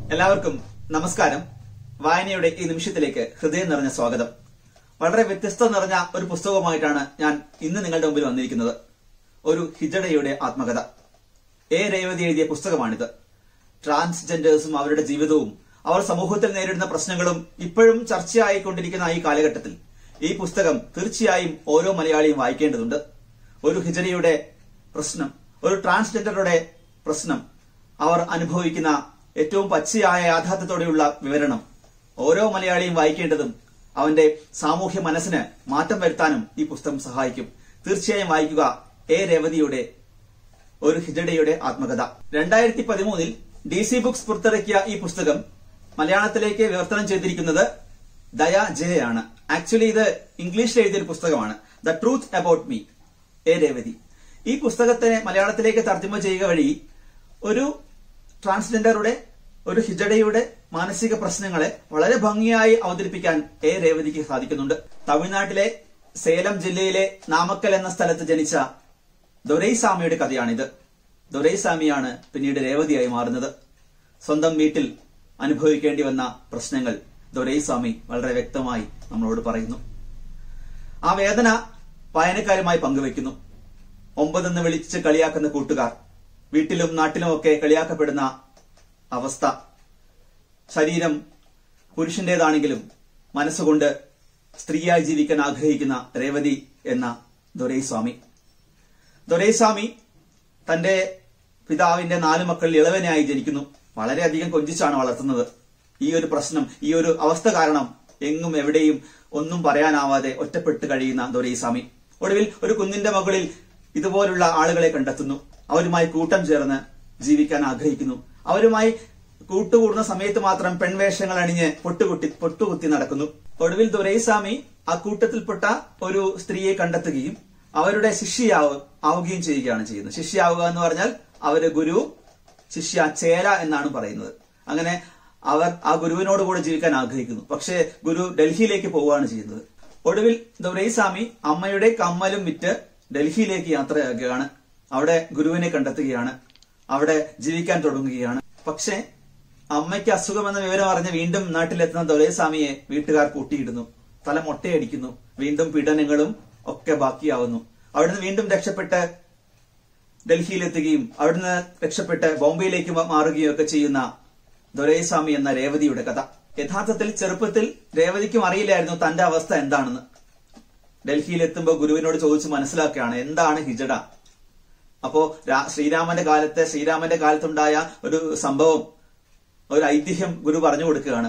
എല്ലാവർക്കും നമസ്കാരം വായനയുടെ ഈ നിമിഷത്തിലേക്ക് ഹൃദയം നിറഞ്ഞ സ്വാഗതം വളരെ വ്യത്യസ്തത നിറഞ്ഞ ഒരു പുസ്തകവുമായിട്ടാണ് ഞാൻ ഇന്ന് നിങ്ങളുടെ മുമ്പിൽ വന്നിരിക്കുന്നത് ഒരു ഹിജഡയുടെ ആത്മകഥ എ രേവതി എഴുതിയ പുസ്തകമാണിത് ട്രാൻസ്ജെൻഡേഴ്സും അവരുടെ ജീവിതവും അവർ സമൂഹത്തിൽ നേരിടുന്ന പ്രശ്നങ്ങളും ഇപ്പോഴും ചർച്ചയായിക്കൊണ്ടിരിക്കുന്ന ഈ കാലഘട്ടത്തിൽ ഈ പുസ്തകം തീർച്ചയായും ഓരോ മലയാളിയും വായിക്കേണ്ടതുണ്ട് ഒരു ഹിജഡയുടെ പ്രശ്നം ഒരു ട്രാൻസ്ജെൻഡറുടെ പ്രശ്നം അവർ അനുഭവിക്കുന്ന ഏറ്റവും പച്ചയായ യാഥാർത്ഥ്യത്തോടെയുള്ള വിവരണം ഓരോ മലയാളിയും വായിക്കേണ്ടതും അവന്റെ സാമൂഹ്യ മനസ്സിന് മാറ്റം വരുത്താനും ഈ പുസ്തകം സഹായിക്കും തീർച്ചയായും വായിക്കുക എ രേവതിയുടെ ഒരു ഹിജഡയുടെ ആത്മകഥ രണ്ടായിരത്തി പതിമൂന്നിൽ ഡി സി ബുക്സ് പുറത്തിറക്കിയ ഈ പുസ്തകം മലയാളത്തിലേക്ക് വിവർത്തനം ചെയ്തിരിക്കുന്നത് ദയ ജെ ആണ് ആക്ച്വലി ഇത് ഇംഗ്ലീഷിൽ എഴുതിയ ഒരു പുസ്തകമാണ് the truth about me A Revathi ഈ പുസ്തകത്തെ മലയാളത്തിലേക്ക് തർജ്ജമ ചെയ്യുക വഴി ഒരു ട്രാൻസ്ജെൻഡറുടെ ഒരു ഹിജഡയുടെ മാനസിക പ്രശ്നങ്ങളെ വളരെ ഭംഗിയായി അവതരിപ്പിക്കാൻ എ രേവതിക്ക് സാധിക്കുന്നുണ്ട് തമിഴ്നാട്ടിലെ സേലം ജില്ലയിലെ നാമക്കൽ എന്ന സ്ഥലത്ത് ജനിച്ച ദൊരൈസ്വാമിയുടെ കഥയാണിത് ദൊരൈസ്വാമിയാണ് പിന്നീട് രേവതിയായി മാറുന്നത് സ്വന്തം വീട്ടിൽ അനുഭവിക്കേണ്ടി വന്ന പ്രശ്നങ്ങൾ ദൊരൈസ്വാമി വളരെ വ്യക്തമായി നമ്മളോട് പറയുന്നു ആ വേദന വായനക്കാരുമായി പങ്കുവെക്കുന്നു ഒമ്പതെന്ന് വിളിച്ച് കളിയാക്കുന്ന കൂട്ടുകാർ വീട്ടിലും നാട്ടിലുമൊക്കെ കളിയാക്കപ്പെടുന്ന അവസ്ഥ ശരീരം പുരുഷന്റേതാണെങ്കിലും മനസ്സുകൊണ്ട് സ്ത്രീയായി ജീവിക്കാൻ ആഗ്രഹിക്കുന്ന രേവതി എന്ന ദൊരൈസ്വാമി ദൊരൈസ്വാമി തന്റെ പിതാവിന്റെ നാല് മക്കളിൽ ഇളവനായി ജനിക്കുന്നു വളരെയധികം കൊഞ്ചിച്ചാണ് വളർത്തുന്നത് ഈ ഒരു പ്രശ്നം ഈ ഒരു അവസ്ഥ കാരണം എങ്ങും എവിടെയും ഒന്നും പറയാനാവാതെ ഒറ്റപ്പെട്ട് കഴിയുന്ന ദൊരൈസ്വാമി ഒടുവിൽ ഒരു കുന്നിന്റെ മുകളിൽ ഇതുപോലുള്ള ആളുകളെ കണ്ടെത്തുന്നു അവരുമായി കൂട്ടം ചേർന്ന് ജീവിക്കാൻ ആഗ്രഹിക്കുന്നു അവരുമായി കൂട്ടുകൂടുന്ന സമയത്ത് മാത്രം പെൺവേഷങ്ങൾ അണിഞ്ഞ് പൊട്ടുകുട്ടി പൊട്ടുകുത്തി നടക്കുന്നു ഒടുവിൽ ദുരൈസ്വാമി ആ കൂട്ടത്തിൽപ്പെട്ട ഒരു സ്ത്രീയെ കണ്ടെത്തുകയും അവരുടെ ശിഷ്യയാവ ആവുകയും ചെയ്യുകയാണ് ചെയ്യുന്നത് ശിഷ്യയാവുക എന്ന് പറഞ്ഞാൽ അവര് ഗുരു ശിഷ്യ ചേല എന്നാണ് പറയുന്നത് അങ്ങനെ അവർ ആ ഗുരുവിനോട് കൂടെ ജീവിക്കാൻ ആഗ്രഹിക്കുന്നു പക്ഷേ ഗുരു ഡൽഹിയിലേക്ക് പോവുകയാണ് ചെയ്യുന്നത് ഒടുവിൽ ദുരൈസ്വാമി അമ്മയുടെ കമ്മലും വിറ്റ് ഡൽഹിയിലേക്ക് യാത്രയാകുകയാണ് അവിടെ ഗുരുവിനെ കണ്ടെത്തുകയാണ് അവിടെ ജീവിക്കാൻ തുടങ്ങുകയാണ് പക്ഷേ അമ്മയ്ക്ക് അസുഖമെന്ന വിവരം അറിഞ്ഞ് വീണ്ടും നാട്ടിലെത്തുന്ന ദൊരൈസ്വാമിയെ വീട്ടുകാർ കൂട്ടിയിടുന്നു തല മൊട്ടയടിക്കുന്നു വീണ്ടും പീഡനങ്ങളും ഒക്കെ ബാക്കിയാവുന്നു അവിടുന്ന് വീണ്ടും രക്ഷപ്പെട്ട് ഡൽഹിയിലെത്തുകയും അവിടുന്ന് രക്ഷപ്പെട്ട് ബോംബെയിലേക്ക് മാറുകയും ഒക്കെ ചെയ്യുന്ന ദൊരൈസ്വാമി എന്ന രേവതിയുടെ കഥ യഥാർത്ഥത്തിൽ ചെറുപ്പത്തിൽ രേവതിക്കും അറിയില്ലായിരുന്നു തന്റെ അവസ്ഥ എന്താണെന്ന് ഡൽഹിയിൽ എത്തുമ്പോൾ ഗുരുവിനോട് ചോദിച്ച് മനസ്സിലാക്കുകയാണ് എന്താണ് ഹിജഡ അപ്പോ ശ്രീരാമന്റെ കാലത്തെ ശ്രീരാമന്റെ കാലത്തുണ്ടായ ഒരു സംഭവം ഒരു ഐതിഹ്യം ഗുരു പറഞ്ഞു കൊടുക്കുകയാണ്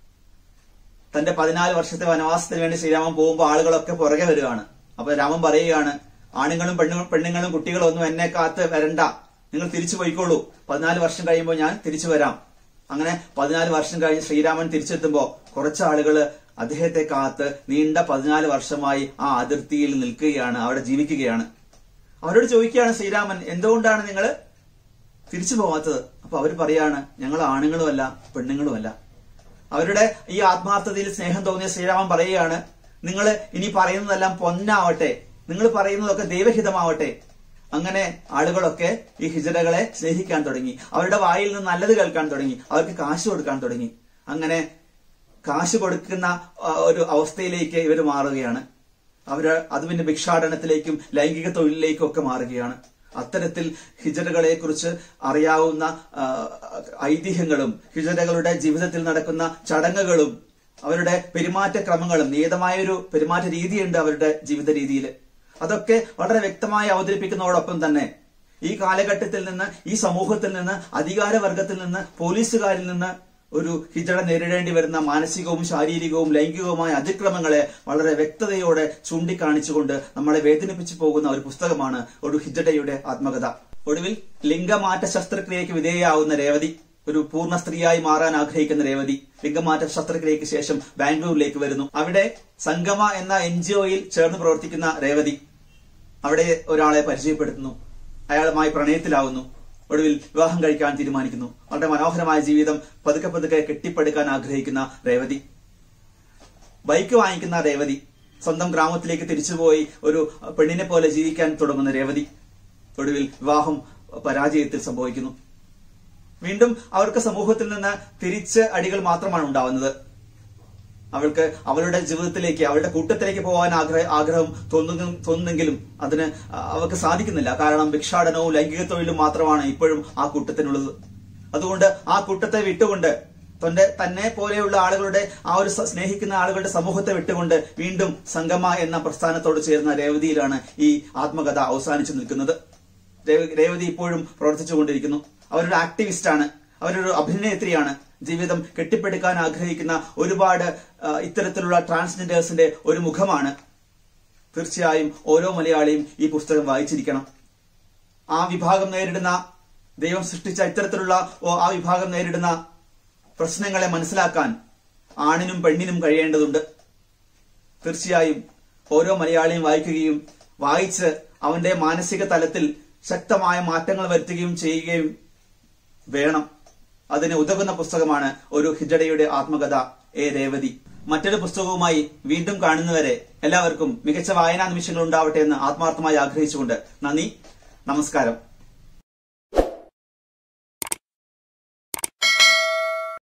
തന്റെ പതിനാല് വർഷത്തെ വനവാസത്തിന് വേണ്ടി ശ്രീരാമൻ പോകുമ്പോൾ ആളുകളൊക്കെ പുറകെ വരികയാണ് അപ്പൊ രാമൻ പറയുകയാണ് ആണുങ്ങളും പെണ്ണു പെണ്ണുങ്ങളും കുട്ടികളും ഒന്നും എന്നെ കാത്ത് വരണ്ട നിങ്ങൾ തിരിച്ചു പോയിക്കോളൂ പതിനാല് വർഷം കഴിയുമ്പോൾ ഞാൻ തിരിച്ചു വരാം അങ്ങനെ പതിനാല് വർഷം കഴിഞ്ഞ് ശ്രീരാമൻ തിരിച്ചെത്തുമ്പോ കുറച്ച് ആളുകള് അദ്ദേഹത്തെ കാത്ത് നീണ്ട പതിനാല് വർഷമായി ആ അതിർത്തിയിൽ നിൽക്കുകയാണ് അവിടെ ജീവിക്കുകയാണ് അവരോട് ചോദിക്കുകയാണ് ശ്രീരാമൻ എന്തുകൊണ്ടാണ് നിങ്ങൾ തിരിച്ചു പോകാത്തത് അപ്പൊ അവർ പറയാണ് ഞങ്ങൾ ആണുങ്ങളുമല്ല പെണ്ണുങ്ങളുമല്ല അവരുടെ ഈ ആത്മാർത്ഥതയിൽ സ്നേഹം തോന്നിയ ശ്രീരാമൻ പറയുകയാണ് നിങ്ങൾ ഇനി പറയുന്നതെല്ലാം പൊന്നാവട്ടെ നിങ്ങൾ പറയുന്നതൊക്കെ ദൈവഹിതമാവട്ടെ അങ്ങനെ ആളുകളൊക്കെ ഈ ഹിജറകളെ സ്നേഹിക്കാൻ തുടങ്ങി അവരുടെ വായിൽ നിന്ന് നല്ലത് കേൾക്കാൻ തുടങ്ങി അവർക്ക് കാശ് കൊടുക്കാൻ തുടങ്ങി അങ്ങനെ കാശ് കൊടുക്കുന്ന ഒരു അവസ്ഥയിലേക്ക് ഇവർ മാറുകയാണ് അവര് അത് പിന്നെ ഭിക്ഷാടനത്തിലേക്കും ലൈംഗിക തൊഴിലിലേക്കും ഒക്കെ മാറുകയാണ് അത്തരത്തിൽ ഹിജറകളെ കുറിച്ച് അറിയാവുന്ന ഐതിഹ്യങ്ങളും ഹിജറകളുടെ ജീവിതത്തിൽ നടക്കുന്ന ചടങ്ങുകളും അവരുടെ പെരുമാറ്റക്രമങ്ങളും നിയതമായൊരു പെരുമാറ്റ രീതിയുണ്ട് അവരുടെ ജീവിത രീതിയിൽ അതൊക്കെ വളരെ വ്യക്തമായി അവതരിപ്പിക്കുന്നതോടൊപ്പം തന്നെ ഈ കാലഘട്ടത്തിൽ നിന്ന് ഈ സമൂഹത്തിൽ നിന്ന് അധികാരവർഗത്തിൽ നിന്ന് പോലീസുകാരിൽ നിന്ന് ഒരു ഹിജട നേരിടേണ്ടി വരുന്ന മാനസികവും ശാരീരികവും ലൈംഗികവുമായ അതിക്രമങ്ങളെ വളരെ വ്യക്തതയോടെ ചൂണ്ടിക്കാണിച്ചുകൊണ്ട് നമ്മളെ വേദനിപ്പിച്ചു പോകുന്ന ഒരു പുസ്തകമാണ് ഒരു ഹിജടയുടെ ആത്മകഥ ഒടുവിൽ ലിംഗമാറ്റ ശസ്ത്രക്രിയയ്ക്ക് വിധേയയാവുന്ന രേവതി ഒരു പൂർണ്ണ സ്ത്രീയായി മാറാൻ ആഗ്രഹിക്കുന്ന രേവതി ലിംഗമാറ്റ ശസ്ത്രക്രിയയ്ക്ക് ശേഷം ബാംഗ്ലൂരിലേക്ക് വരുന്നു അവിടെ സംഗമ എന്ന എൻ ജി ഒയിൽ ചേർന്ന് പ്രവർത്തിക്കുന്ന രേവതി അവിടെ ഒരാളെ പരിചയപ്പെടുത്തുന്നു അയാളുമായി പ്രണയത്തിലാവുന്നു ഒടുവിൽ വിവാഹം കഴിക്കാൻ തീരുമാനിക്കുന്നു വളരെ മനോഹരമായ ജീവിതം പതുക്കെ പതുക്കെ കെട്ടിപ്പടുക്കാൻ ആഗ്രഹിക്കുന്ന രേവതി ബൈക്ക് വാങ്ങിക്കുന്ന രേവതി സ്വന്തം ഗ്രാമത്തിലേക്ക് തിരിച്ചുപോയി ഒരു പെണ്ണിനെ പോലെ ജീവിക്കാൻ തുടങ്ങുന്ന രേവതി ഒടുവിൽ വിവാഹം പരാജയത്തിൽ സംഭവിക്കുന്നു വീണ്ടും അവർക്ക് സമൂഹത്തിൽ നിന്ന് തിരിച്ച് അടികൾ മാത്രമാണ് ഉണ്ടാവുന്നത് അവൾക്ക് അവളുടെ ജീവിതത്തിലേക്ക് അവളുടെ കൂട്ടത്തിലേക്ക് പോകാൻ ആഗ്രഹ ആഗ്രഹം തോന്നുന്നു തോന്നുന്നെങ്കിലും അതിന് അവർക്ക് സാധിക്കുന്നില്ല കാരണം ഭിക്ഷാടനവും ലൈംഗിക തൊഴിലും മാത്രമാണ് ഇപ്പോഴും ആ കൂട്ടത്തിനുള്ളത് അതുകൊണ്ട് ആ കൂട്ടത്തെ വിട്ടുകൊണ്ട് തന്റെ തന്നെ പോലെയുള്ള ആളുകളുടെ ആ ഒരു സ- സ്നേഹിക്കുന്ന ആളുകളുടെ സമൂഹത്തെ വിട്ടുകൊണ്ട് വീണ്ടും സംഗമ എന്ന പ്രസ്ഥാനത്തോട് ചേർന്ന രേവതിയിലാണ് ഈ ആത്മകഥ അവസാനിച്ചു നിൽക്കുന്നത് രേവ- രേവതി ഇപ്പോഴും പ്രവർത്തിച്ചുകൊണ്ടിരിക്കുന്നു അവരൊരു ആക്ടിവിസ്റ്റാണ് അവരൊരു അഭിനേത്രിയാണ് ജീവിതം കെട്ടിപ്പടുക്കാൻ ആഗ്രഹിക്കുന്ന ഒരുപാട് ആ, ഇത്തരത്തിലുള്ള ട്രാൻസ്ജെൻഡേഴ്സിന്റെ ഒരു മുഖമാണ് തീർച്ചയായും ഓരോ മലയാളിയും ഈ പുസ്തകം വായിച്ചിരിക്കണം ആ വിഭാഗം നേരിടുന്ന ദൈവം സൃഷ്ടിച്ച ഇത്തരത്തിലുള്ള ഓ- ആ വിഭാഗം നേരിടുന്ന പ്രശ്നങ്ങളെ മനസ്സിലാക്കാൻ ആണിനും പെണ്ണിനും കഴിയേണ്ടതുണ്ട് തീർച്ചയായും ഓരോ മലയാളിയും വായിക്കുകയും വായിച്ച് അവന്റെ മാനസിക തലത്തിൽ ശക്തമായ മാറ്റങ്ങൾ വരുത്തുകയും ചെയ്യുകയും വേണം അതിന് ഉതകുന്ന പുസ്തകമാണ് ഒരു ഹിജടയുടെ ആത്മകഥ എ രേവതി മറ്റൊരു പുസ്തകവുമായി വീണ്ടും കാണുന്നവരെ എല്ലാവർക്കും മികച്ച വായനാ നിമിഷങ്ങൾ ഉണ്ടാവട്ടെ എന്ന് ആത്മാർത്ഥമായി ആഗ്രഹിച്ചുകൊണ്ട് നന്ദി നമസ്കാരം